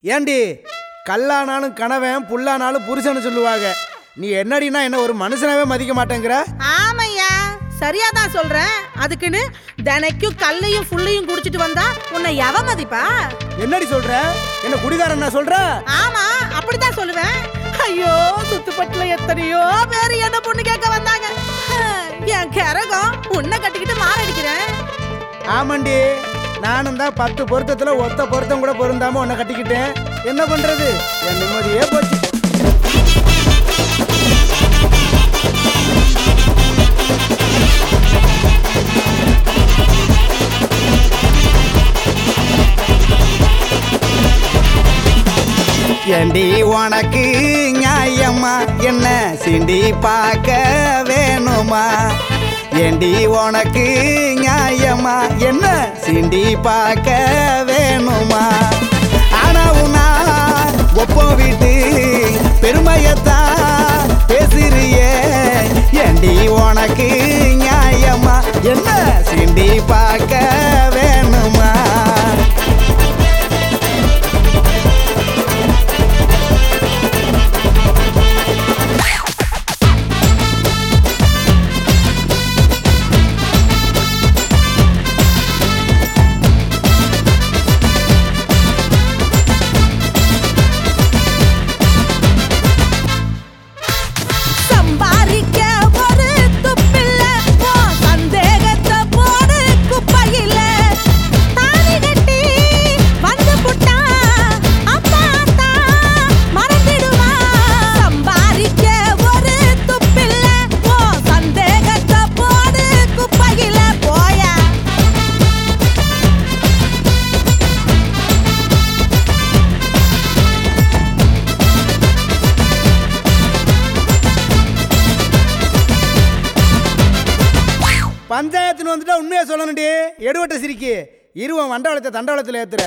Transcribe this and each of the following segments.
ஏண்டி கல்லானாலும் கணவன் புல்லானாலும் புருஷன்னு சொல்லுவாங்க நீ என்னடின்னா என்ன ஒரு மனுஷனாவே மதிக்க மாட்டேங்கிற ஆமையா சரியா தான் சொல்றேன் அதுக்குன்னு தினைக்கும் கல்லையும் புள்ளையும் குடிச்சிட்டு வந்தா உன்னை எவ மதிப்பா என்னடி சொல்ற என்ன குடிகாரன் நான் சொல்ற ஆமா அப்படித்தான் சொல்லுவேன் ஐயோ சுத்துப்பட்டுல எத்தனையோ பேர் என்ன பொண்ணு கேட்க வந்தாங்க என் கரகம் உன்னை கட்டிக்கிட்டு மாரடிக்கிறேன் ஆமாண்டி நானும் தான் பத்து பொருத்தத்துல ஒத்த பொருத்தம் கூட பொருந்தாம உன்னை கட்டிக்கிட்டேன் என்ன பண்றது என் நிம்மதியே போச்சு ஏண்டி உனக்கு நியாயமா என்ன சிண்டி பார்க்க வேணுமா ஏண்டி உனக்கு நியாயமா என்ன சிண்டி பார்க்க வேணுமா ஆனா உனா ஒப்போ வீட்டு பெருமையத்தான் பேசுறியே ஏண்டி உனக்கு நியாயமா என்ன சிண்டி பார்க்க வேணுமா சம்பாதிக்க ஒரு துப்பில்ல உன் சந்தேகத்தை போடு குப்பையில தாலி கட்டி வந்து புட்டா அப்பா அத்தா மறந்துடுவா சம்பாதிக்க ஒரு துப்பில்ல உன் சந்தேகத்தை போடு குப்பையில போயா பஞ்சாயத்துன்னு வந்துட்டா உண்மையா சொல்லணும்டி எடுவட்ட சிரிக்கி இருவன் வண்டவளத்தை தண்டவளத்தில் ஏத்துற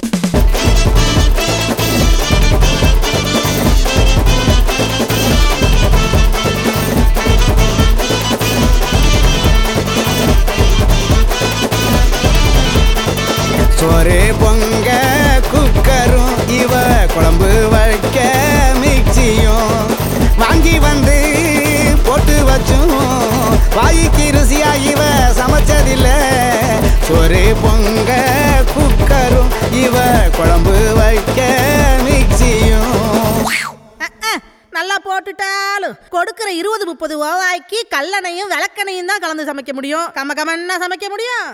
சோறு பொங்க குக்கரும் இவ குழம்பு வைக்க மிக்சியும் வாங்கி வந்து போட்டு வச்சும் வாய்க்கு ருசியா இவ சமைச்சதில்ல சோறு பொங்க குக்கரும் இவ குழம்பு வைக்க மிக்சியும் அஹ், நல்லா போட்டுட்டாலும் கொடுக்கிற இருபது முப்பது ரூபாய்க்கு கல்லணையும் விளக்கணையும் தான் கலந்து சமைக்க முடியும் கம கமன்னா சமைக்க முடியும்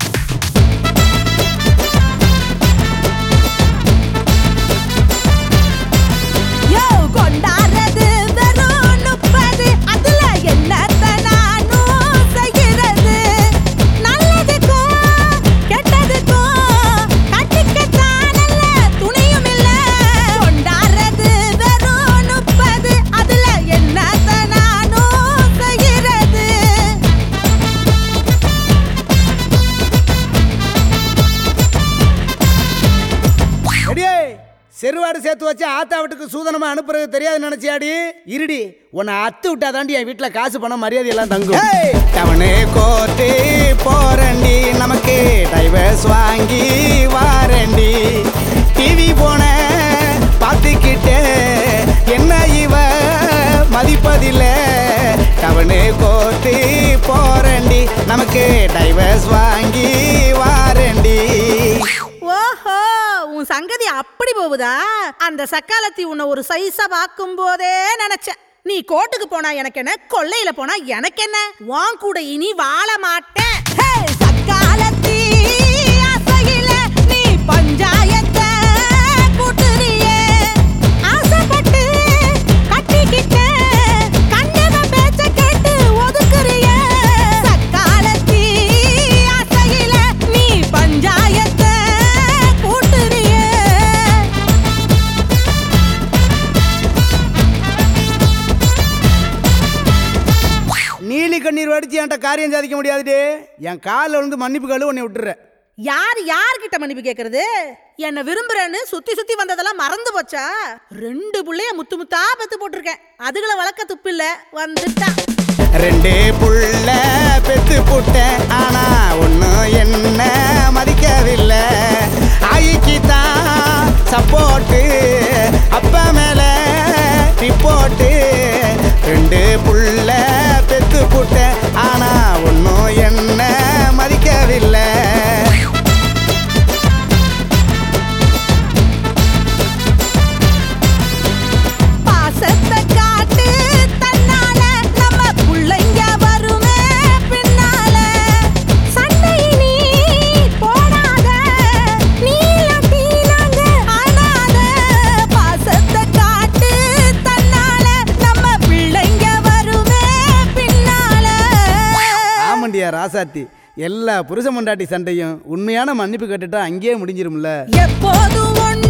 யோ, கொண்டாடுறது வெறும் முப்பது. அதுல என்னத்த நானும் செய்கிறது? நல்லதுக்கும் கெட்டதுக்கும் கட்டிக்கத்தான் நல்ல துணியும் இல்ல. கொண்டாடுறது வெறும் முப்பது. அதுல என்னத்த நானும் செய்கிறது? அடியே செருவாடு சேர்த்து வச்சு ஆத்தா வீட்டுக்கு சூதனமா அனுப்புறது தெரியாது நினைச்சியாடி இருடி உன்னை அத்து விட்டா தாண்டி என் வீட்டுல காசு பணம் மரியாதை எல்லாம் தங்கும் டவனு கோர்ட்டு போறண்டி நமக்கு டைவர்ஸ் வாங்கி வாரண்டி டிவி போன பார்த்துக்கிட்டே என்ன இவ மதிப்பதில்ல டவனு கோர்ட்டு போறண்டி நமக்கு டைவர்ஸ் வாங்கி வாரண்டி ஓஹோ உன் சங்கதி அப்படி போகுதா அந்த சக்காலத்தி உன்னை ஒரு சைஸா பார்க்கும் போதே நினைச்சேன் நீ கோட்டுக்கு போனா எனக்கு என்ன கொல்லையில போனா எனக்கு என்ன வான் கூட இனி வாழ மாட்டேன் ஹே, சக்காலத்தி ஆசையில நீ பஞ்சாயத்தை கூட்டுறியே. ஆசைப்பட்டு கட்டிக்கிட்ட கண்டவன் பேச்ச கேட்டு ஒதுக்குறியே. சக்காலத்தி ஆசையில நீ பஞ்சாயத்தை கூட்டுறியே. நீலி கண்ணீர் வடிச்சு என்கிட்ட காரியம் சாதிக்க முடியாதுடி என் காலில் விழுந்து மன்னிப்பு கழு உன்னை விட்டுறேன் யார் யார்கிட்ட மன்னிப்பு கேக்குறது என்ன விரும்புறேன்னு சுத்தி சுத்தி வந்ததெல்லாம் மறந்து போச்சா ரெண்டு புள்ளைய முத்து முத்தா பெத்து போட்டிருக்கேன் அதுகளை வளர்க்க துப்பு இல்ல வந்துட்டான் ரெண்டு புள்ள பெத்து புட்டேன் ஆனா ஒன்னும் என்ன மதிக்கவில்லை ஆயிக்கு தான் சப்போர்ட்டு அப்பா மேல ரிப்போர்ட்டு ரெண்டு புள்ள பெத்து புட்டேன் ஆனா ஒன்னும் என்ன மதிக்கவில்லை பாசத்தை காட்டு தன்னால நம்ம புள்ளைங்க வருமே பின்னால சண்டை நீ போடாத நீலத்தி நாங்க ஆனாத பாசத்தை காட்டு தன்னால நம்ம பிள்ளைங்க வருமே பின்னால ஆமாண்டியா ராசாத்தி எல்லா புருஷ மண்டாட்டி சண்டையும் உண்மையான மன்னிப்பு கேட்டுட்டா அங்கேயே முடிஞ்சிரும்ல எப்போதும் ஒண்ணு